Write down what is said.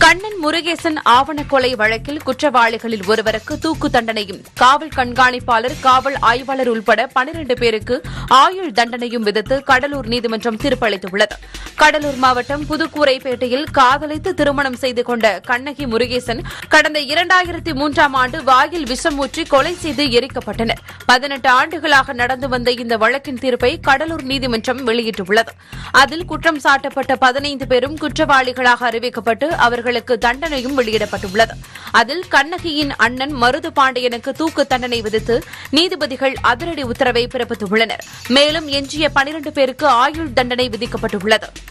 கண்ணன் முருகேசன் ஆவண கொலை வழக்கில் குற்றவாளிகளில் ஒருவருக்கு தூக்கு தண்டனையும் காவல் கண்காணிப்பாளர் காவல் ஆய்வாளர் உள்பட பனிரண்டு பேருக்கு ஆயுள் தண்டனையும் விதித்து கடலூர் நீதிமன்றம் தீர்ப்பளித்துள்ளது கடலூர் மாவட்டம் புதுக்கூரைப்பேட்டையில் காதலித்து திருமணம் செய்து கொண்ட கண்ணகி முருகேசன் கடந்த இரண்டாயிரத்தி மூன்றாம் ஆண்டு வாயில் விஷம் ஊற்றி கொலை செய்து எரிக்கப்பட்டனர் பதினெட்டு ஆண்டுகளாக நடந்து வந்த இந்த வழக்கின் தீர்ப்பை கடலூர் நீதிமன்றம் வெளியிட்டுள்ளது அதில் குற்றம் சாட்டப்பட்ட பதினைந்து பேரும் குற்றவாளிகளாக அறிவிக்கப்பட்டு அவர்களுக்கு தண்டனையும் வெளியிடப்பட்டுள்ளது அதில் கண்ணகியின் அண்ணன் மருது பாண்டியனுக்கு தூக்கு தண்டனை விதித்து நீதிபதிகள் அதிரடி உத்தரவை பிறப்பித்துள்ளனர் மேலும் எஞ்சிய பனிரண்டு பேருக்கு ஆயுள் தண்டனை விதிக்கப்பட்டுள்ளது